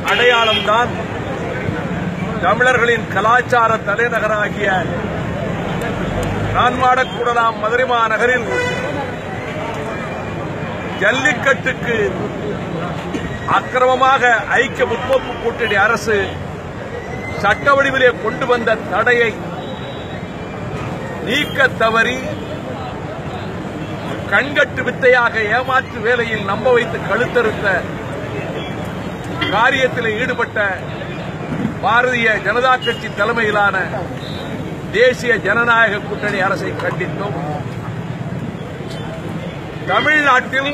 அடையாளம்தான் தமிழர்களின் கலாச்சார தலைநகராகிய நான்மாடக்கூடலாம் மதுரை மாநகரில் ஜல்லிக்கட்டுக்கு அக்கிரமமாக ஐக்கிய முற்போக்கு கூட்டணி அரசு சட்ட வடிவிலே கொண்டு வந்த தடையை நீக்க தவறி கண்கட்டு வித்தையாக ஏமாற்று வேலையில் நம்ப வைத்து கழுத்தறுத்த காரியத்தில் ஈடுபட்ட பாரதிய ஜனதா கட்சி தலைமையிலான தேசிய ஜனநாயக கூட்டணி அரசை கண்டித்தோம் தமிழ்நாட்டில்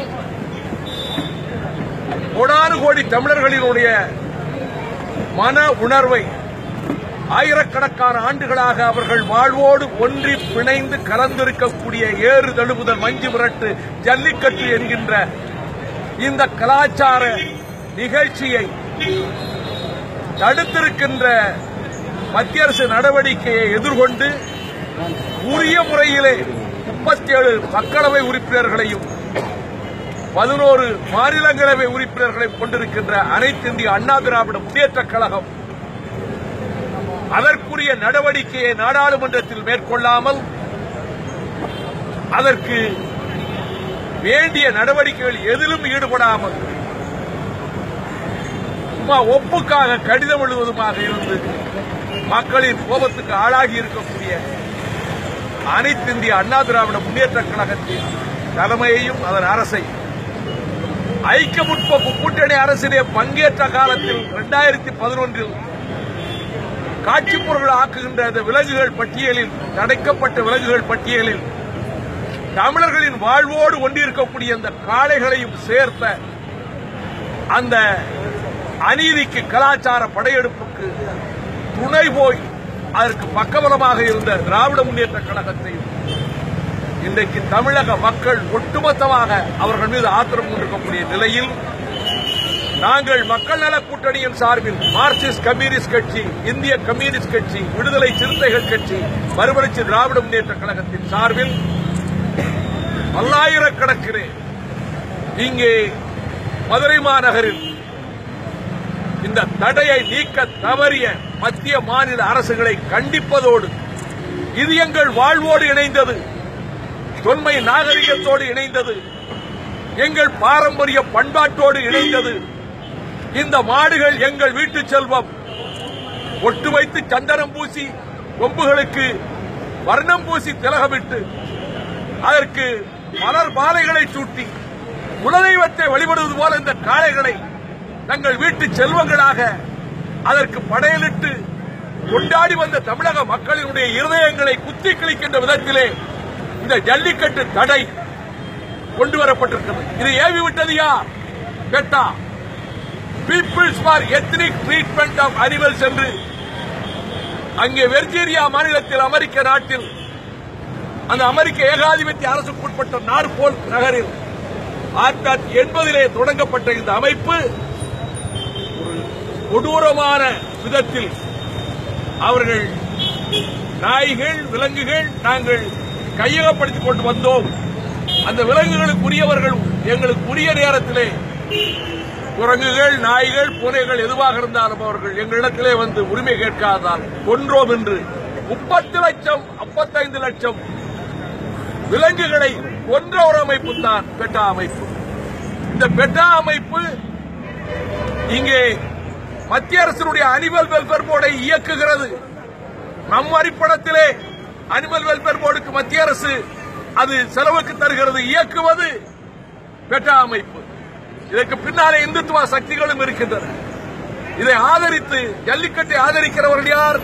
கோடானு கோடி தமிழர்களினுடைய மன உணர்வை ஆயிரக்கணக்கான ஆண்டுகளாக அவர்கள் வாழ்வோடு ஒன்றி பிணைந்து கலந்திருக்கக்கூடிய ஏறு தழுவுதல் மஞ்சு விரட்டு ஜல்லிக்கட்டு என்கின்ற இந்த கலாச்சார நிகழ்ச்சியை தடுத்திருக்கின்ற மத்திய அரசு நடவடிக்கையை எதிர்கொண்டு உரிய முறையிலே முப்பத்தி ஏழு மக்களவை உறுப்பினர்களையும் பதினோரு மாநிலங்களவை உறுப்பினர்களையும் கொண்டிருக்கின்ற அனைத்து இந்திய அண்ணா திராவிட முன்னேற்றக் கழகம் அதற்குரிய நடவடிக்கையை நாடாளுமன்றத்தில் மேற்கொள்ளாமல் அதற்கு வேண்டிய நடவடிக்கைகள் எதிலும் ஈடுபடாமல் சும்மா ஒப்புக்காக கடிதம் எழுதுவதுமாக இருந்து மக்களின் கோபத்துக்கு ஆளாகி இருக்கக்கூடிய அனைத்து இந்திய அண்ணா திராவிட முன்னேற்ற கழகத்தின் தலைமையையும் அதன் அரசை ஐக்கிய முற்போக்கு கூட்டணி அரசிலே பங்கேற்ற காலத்தில் இரண்டாயிரத்தி பதினொன்றில் காட்சி பொருள் ஆக்குகின்ற இந்த விலங்குகள் பட்டியலில் தடைக்கப்பட்ட விலங்குகள் பட்டியலில் தமிழர்களின் வாழ்வோடு ஒன்றிருக்கக்கூடிய இந்த காளைகளையும் சேர்த்த அந்த அநீதிக்கு கலாச்சார படையெடுப்புக்கு துணை போய் அதற்கு பக்கபலமாக இருந்த திராவிட முன்னேற்ற கழகத்தையும் இன்றைக்கு தமிழக மக்கள் ஒட்டுமொத்தமாக அவர்கள் மீது ஆத்திரம் கொண்டிருக்கக்கூடிய நிலையில் நாங்கள் மக்கள் நல கூட்டணியின் சார்பில் மார்க்சிஸ்ட் கம்யூனிஸ்ட் கட்சி இந்திய கம்யூனிஸ்ட் கட்சி விடுதலை சிறுத்தைகள் கட்சி மறுமலர்ச்சி திராவிட முன்னேற்ற கழகத்தின் சார்பில் பல்லாயிரக்கணக்கிலே இங்கே மதுரை மாநகரில் இந்த தடையை நீக்க தவறிய மத்திய மாநில அரசுகளை கண்டிப்பதோடு இது எங்கள் வாழ்வோடு இணைந்தது தொன்மை நாகரிகத்தோடு இணைந்தது எங்கள் பாரம்பரிய பண்பாட்டோடு இணைந்தது இந்த மாடுகள் எங்கள் வீட்டு செல்வம் ஒட்டு வைத்து சந்தனம் பூசி கொம்புகளுக்கு வர்ணம் பூசி திலகமிட்டு அதற்கு மலர் மாலைகளை சூட்டி குலதெய்வத்தை வழிபடுவது போல இந்த காளைகளை தங்கள் வீட்டு செல்வங்களாக அதற்கு படையலிட்டு கொண்டாடி வந்த தமிழக மக்களினுடைய இருதயங்களை குத்தி கிழிக்கின்ற விதத்திலே இந்த ஜல்லிக்கட்டு தடை கொண்டு வரப்பட்டிருக்கிறது இதை ஏவி விட்டது யார் PETA peoples for ethnic treatment of animals என்று அங்கே வெர்ஜீனியா மாநிலத்தில் அமெரிக்க நாட்டில் அந்த அமெரிக்க ஏகாதிபத்திய அரசுக்கு உட்பட்ட நார்போல் நகரில் ஆயிரத்தி தொள்ளாயிரத்தி எண்பதிலே தொடங்கப்பட்ட இந்த அமைப்பு ஒரு கொடூரமான விதத்தில் அவர்கள் நாய்கள் விலங்குகள் நாங்கள் கையகப்படுத்திக் கொண்டு வந்தோம் அந்த விலங்குகளுக்கு உரியவர்கள் எங்களுக்கு உரிய நேரத்திலே குரங்குகள் நாய்கள் பூனைகள் எதுவாக இருந்தாலும் அவர்கள் எங்களிடத்திலே வந்து உரிமை கேட்காதால் கொன்றோம் என்று முப்பத்து லட்சம் முப்பத்தைந்து லட்சம் விலங்குகளை கொன்ற ஒரு அமைப்பு தான் பெட்டா அமைப்பு இந்த பெட்டா அமைப்பு இங்கே மத்திய அரசினுடைய அனிமல் வெல்ஃபேர் போர்டை இயக்குகிறது நம் அடிப்படத்திலே அனிமல் வெல்ஃபேர் போர்டுக்கு மத்திய அரசு அது செலவுக்கு தருகிறது இயக்குவது பெட்டா அமைப்பு இதற்கு பின்னாலே இந்துத்துவ சக்திகளும் இருக்கின்றன இதை ஆதரித்து ஜல்லிக்கட்டை ஆதரிக்கிறவர்கள் யார்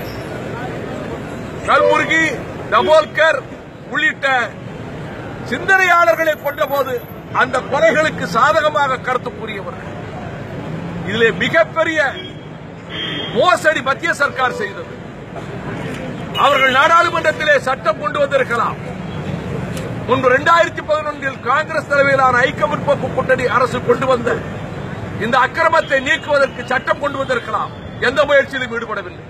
கல்முருகி டபோல்கர் உள்ளிட்ட சிந்தனையாளர்களை கொண்டபோது அந்த கொலைகளுக்கு சாதகமாக கருத்து கூறியவர்கள் இதிலே மிகப்பெரிய மோசடி மத்திய சர்க்கார் செய்தது அவர்கள் நாடாளுமன்றத்திலே சட்டம் கொண்டு வந்திருக்கலாம் முன்பு இரண்டாயிரத்தி பதினொன்றில் காங்கிரஸ் தலைமையிலான ஐக்கிய முற்போக்கு கூட்டணி அரசு கொண்டு வந்த இந்த அக்கிரமத்தை நீக்குவதற்கு சட்டம் கொண்டு வந்திருக்கலாம் எந்த முயற்சியிலும் ஈடுபடவில்லை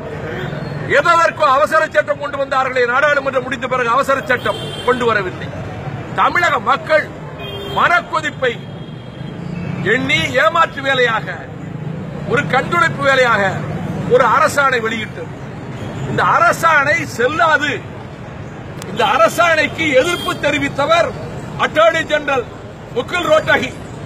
எதற்கோ அவசர சட்டம் கொண்டு வந்தார்களே நாடாளுமன்றம் முடிந்த பிறகு அவசர சட்டம் கொண்டு வரவில்லை தமிழக மக்கள் மனக்கொதிப்பை எண்ணி ஏமாற்று வேலையாக ஒரு கண்துடைப்பு வேலையாக ஒரு அரசாணை வெளியிட்டது இந்த அரசாணை செல்லாது இந்த அரசாணைக்கு எதிர்ப்பு தெரிவித்தவர் அட்டார்னி ஜெனரல் முகுல் ரோட்டகி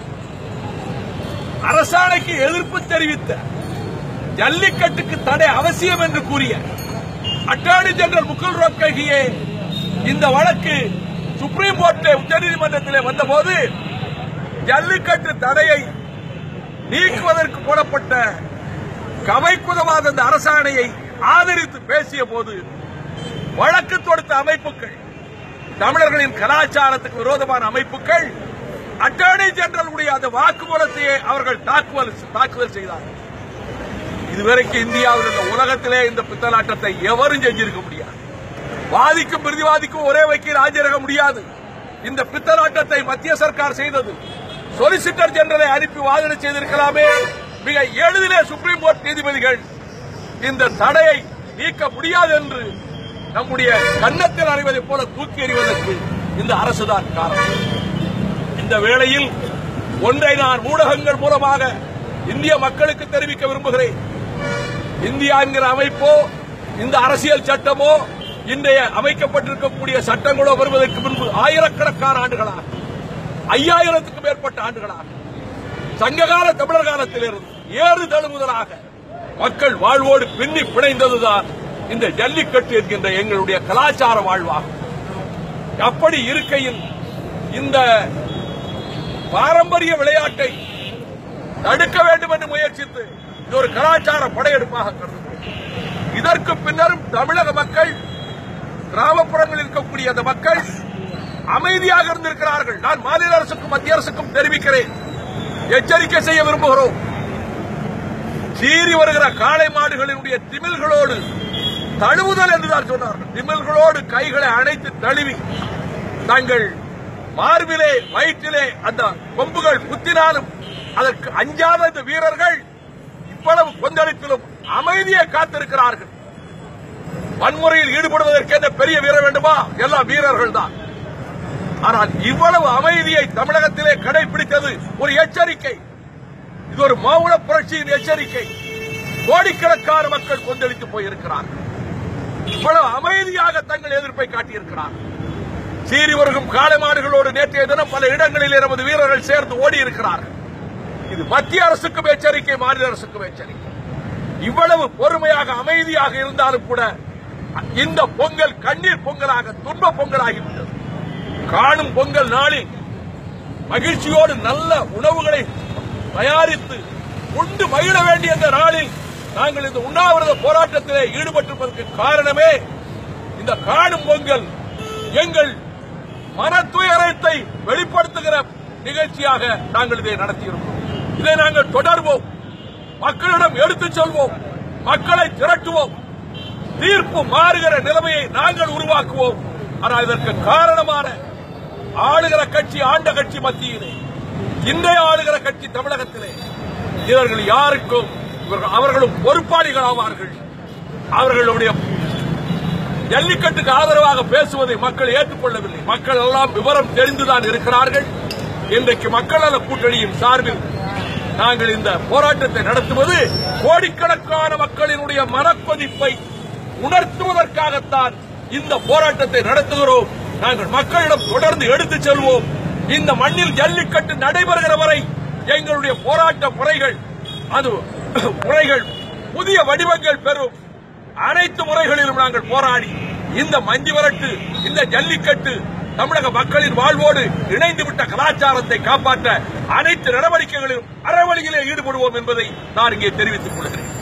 அரசாணைக்கு எதிர்ப்பு தெரிவித்த ஜல்லிக்கட்டுக்கு தடை அவசியம் என்று கூறிய அட்டார்னி ஜெனரல் முகுல் ரோட்டகியே இந்த வழக்கு சுப்ரீம் கோர்ட் உச்சநீதிமன்றத்திலே வந்தபோது ஜல்லிக்கட்டு தடையை நீக்குவதற்கு போடப்பட்ட கவைக்குதவாத அந்த அரசாணையை ஆதரித்து பேசிய போது வழக்கு தொடுத்த அமைப்புகள் தமிழர்களின் கலாச்சாரத்துக்கு விரோதமான அமைப்புகள் அட்டார்னி ஜெனரல் உடைய அந்த வாக்குமூலத்தையே அவர்கள் தாக்குதல் தாக்குதல் செய்தார்கள் இதுவரைக்கும் இந்தியாவில் இந்த உலகத்திலே இந்த பித்தலாட்டத்தை எவரும் செஞ்சிருக்க முடியாது வாதிக்கும் பிரதிவாதிக்கும் ஒரே வக்கீல் ஆஜராக முடியாது இந்த பித்தலாட்டத்தை மத்திய சர்க்கார் செய்தது சொலிசிட்டர் ஜெனரலை அனுப்பி வாதனை செய்திருக்கலாமே மிக எளிதிலே சுப்ரீம் கோர்ட் நீதிபதிகள் இந்த தடையை நீக்க முடியாது என்று நம்முடைய கன்னத்தில் அறிவதைப் போல தூக்கி எறிவதற்கு இந்த அரசுதான் காரணம் இந்த வேளையில் ஒன்றை நான் ஊடகங்கள் மூலமாக இந்திய மக்களுக்கு தெரிவிக்க விரும்புகிறேன் இந்தியா என்கிற அமைப்போ இந்த அரசியல் சட்டமோ இன்றைய அமைக்கப்பட்டிருக்கக்கூடிய சட்டங்களோ வருவதற்கு முன்பு ஆயிரக்கணக்கான ஆண்டுகளாக ஐயாயிரத்துக்கும் மேற்பட்ட ஆண்டுகளாக சங்ககால தமிழர் காலத்திலிருந்து ஏறு தழுவுதலாக மக்கள் வாழ்வோடு பின்னி பிணைந்ததுதான் இந்த ஜல்லிக்கட்டு என்கின்ற எங்களுடைய கலாச்சார வாழ்வாகும் அப்படி இருக்கையில் இந்த பாரம்பரிய விளையாட்டை தடுக்க வேண்டும் என்று முயற்சித்து இது ஒரு கலாச்சார படையெடுப்பாக கருதுகிறோம் இதற்கு பின்னரும் தமிழக மக்கள் கிராமப்புறங்களில் இருக்கக்கூடிய அந்த மக்கள் அமைதியாக இருந்திருக்கிறார்கள் நான் மாநில அரசுக்கும் மத்திய அரசுக்கும் தெரிவிக்கிறேன் எச்சரிக்கை செய்ய விரும்புகிறோம் சீறி வருகிற காளை மாடுகளினுடைய திமில்களோடு தழுவுதல் என்றுதான் சொன்னார்கள் திமில்களோடு கைகளை அணைத்து தழுவி தங்கள் மார்பிலே வயிற்றிலே அந்த கொம்புகள் குத்தினாலும் அதற்கு அஞ்சாத இந்த வீரர்கள் இவ்வளவு கொந்தளிப்பிலும் அமைதியை காத்திருக்கிறார்கள் வன்முறையில் ஈடுபடுவதற்கு என்ன பெரிய வீரர் வேண்டுமா எல்லாம் வீரர்கள் தான் ஆனால் இவ்வளவு அமைதியை தமிழகத்திலே கடைபிடித்தது ஒரு எச்சரிக்கை இது ஒரு மௌன புரட்சியின் எச்சரிக்கை கோடிக்கணக்கான மக்கள் கொந்தளித்து போயிருக்கிறார்கள் இவ்வளவு அமைதியாக தங்கள் எதிர்ப்பை காட்டியிருக்கிறார்கள் சீறி வருகும் காளை மாடுகளோடு நேற்றைய தினம் பல இடங்களில் நமது வீரர்கள் சேர்ந்து ஓடி இருக்கிறார்கள் இது மத்திய அரசுக்கும் எச்சரிக்கை மாநில அரசுக்கும் எச்சரிக்கை இவ்வளவு பொறுமையாக அமைதியாக இருந்தாலும் கூட இந்த பொங்கல் கண்ணீர் பொங்கலாக துன்ப பொங்கலாகிவிட்டது காணும் பொங்கல் நாளில் மகிழ்ச்சியோடு நல்ல உணவுகளை தயாரித்து உண்டு மகிழ வேண்டிய இந்த நாளில் நாங்கள் இந்த உண்ணாவிரத போராட்டத்திலே ஈடுபட்டிருப்பதற்கு காரணமே இந்த காணும் பொங்கல் எங்கள் மனத்துயரத்தை வெளிப்படுத்துகிற நிகழ்ச்சியாக நாங்கள் இதை நடத்தியிருக்கிறோம் இதை நாங்கள் தொடர்வோம் மக்களிடம் எடுத்துச் செல்வோம் மக்களை திரட்டுவோம் தீர்ப்பு மாறுகிற நிலைமையை நாங்கள் உருவாக்குவோம் ஆனால் இதற்கு காரணமான ஆளுகிற கட்சி ஆண்ட கட்சி மத்தியிலே இன்றைய ஆளுகிற கட்சி தமிழகத்திலே இவர்கள் யாருக்கும் இவர்கள் அவர்களும் பொறுப்பாளிகள் ஆவார்கள் அவர்களுடைய ஜல்லிக்கட்டுக்கு ஆதரவாக பேசுவதை மக்கள் ஏற்றுக்கொள்ளவில்லை மக்கள் எல்லாம் விவரம் தெரிந்துதான் இருக்கிறார்கள் இன்றைக்கு மக்கள் நல கூட்டணியின் சார்பில் நாங்கள் இந்த போராட்டத்தை நடத்துவது கோடிக்கணக்கான மக்களினுடைய மனக்கொதிப்பை உணர்த்துவதற்காகத்தான் இந்த போராட்டத்தை நடத்துகிறோம் நாங்கள் மக்களிடம் தொடர்ந்து எடுத்துச் செல்வோம் இந்த மண்ணில் ஜல்லிக்கட்டு நடைபெறுகிற வரை எங்களுடைய போராட்ட முறைகள் அது முறைகள் புதிய வடிவங்கள் பெறும் அனைத்து முறைகளிலும் நாங்கள் போராடி இந்த மஞ்சு விரட்டு இந்த ஜல்லிக்கட்டு தமிழக மக்களின் வாழ்வோடு இணைந்துவிட்ட கலாச்சாரத்தை காப்பாற்ற அனைத்து நடவடிக்கைகளிலும் அறவழியிலே ஈடுபடுவோம் என்பதை நான் இங்கே தெரிவித்துக் கொள்கிறேன்